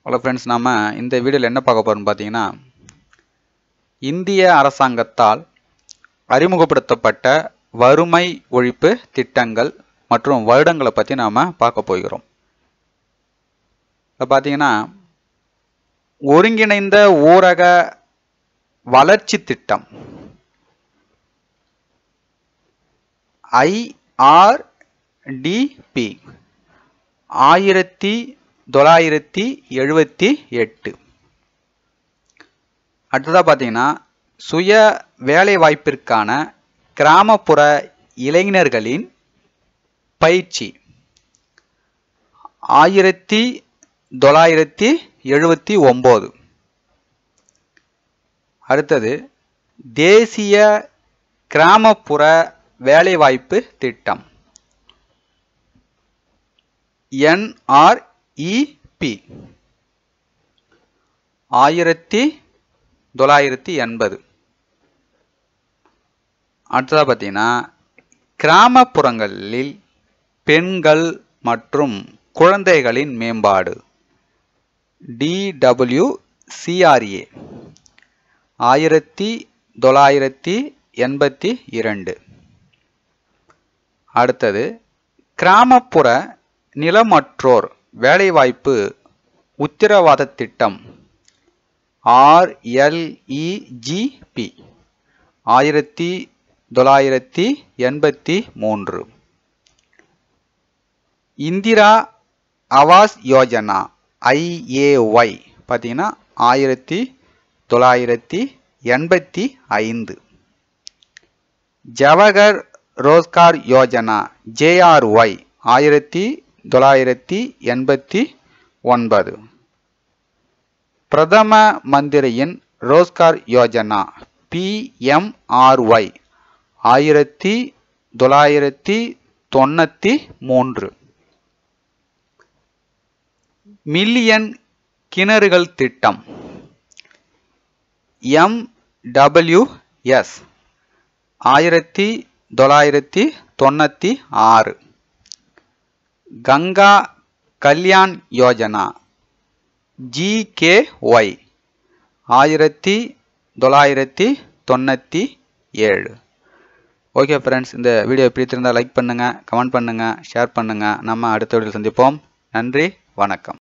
hello friends நாம் இந்த வீடியோவில் என்ன பார்க்க போகிறோம்னு பார்த்தீங்கன்னா இந்திய அரசாங்கத்தால் அறிமுகப்படுத்தப்பட்ட வறுமை ஒழிப்பு திட்டங்கள் மற்றும் வருடங்களை பற்றி நாம் பார்க்க போகிறோம் இப்போ பார்த்தீங்கன்னா ஒருங்கிணைந்த ஊரக வளர்ச்சி திட்டம் ஐஆர்டிபி ஆயிரத்தி தொள்ளாயிரத்தி எழுபத்தி எட்டு அடுத்ததாக பார்த்தீங்கன்னா சுய வேலைவாய்ப்பிற்கான கிராமப்புற இளைஞர்களின் பயிற்சி ஆயிரத்தி தொள்ளாயிரத்தி எழுபத்தி ஒம்பது அடுத்தது தேசிய கிராமப்புற வேலைவாய்ப்பு திட்டம் என்ஆர்இபி ஆயிரத்தி தொள்ளாயிரத்தி எண்பது அடுத்ததாக பார்த்தீங்கன்னா கிராமப்புறங்களில் பெண்கள் மற்றும் குழந்தைகளின் மேம்பாடு டிடபிள்யூசிஆர்ஏ ஆயிரத்தி தொள்ளாயிரத்தி எண்பத்தி இரண்டு அடுத்தது கிராமப்புற நிலமற்றோர் வேலைவாய்ப்பு உத்தரவாத திட்டம் ஆர்எல்இஜிபி ஆயிரத்தி தொள்ளாயிரத்தி எண்பத்தி மூன்று இந்திரா ஆவாஸ் யோஜனா ஐஏஒய் பார்த்தீங்கன்னா ஆயிரத்தி தொள்ளாயிரத்தி எண்பத்தி ஐந்து ஜவஹர் ரோஸ்கார் யோஜனா ஜேஆர்ஒய் ஆயிரத்தி தொள்ளாயிரத்தி எண்பத்தி ஒன்பது பிரதம மந்திரியின் ரோஸ்கார் யோஜனா பிஎம்ஆர்ஒய் ஆயிரத்தி தொள்ளாயிரத்தி தொண்ணூற்றி மூன்று மில்லியன் கிணறுகள் திட்டம் எம்டபிள்யூஎஸ் ஆயிரத்தி தொள்ளாயிரத்தி தொண்ணூற்றி ஆறு கங்கா கல்யாண் யோஜனா ஜிகேஒய் ஆயிரத்தி தொள்ளாயிரத்தி தொண்ணூற்றி ஏழு ஓகே ஃப்ரெண்ட்ஸ் இந்த வீடியோ பிடித்திருந்தால் லைக் பண்ணுங்கள் கமெண்ட் பண்ணுங்கள் ஷேர் பண்ணுங்கள் நம்ம அடுத்த வீடியோவில் சந்திப்போம் நன்றி வணக்கம்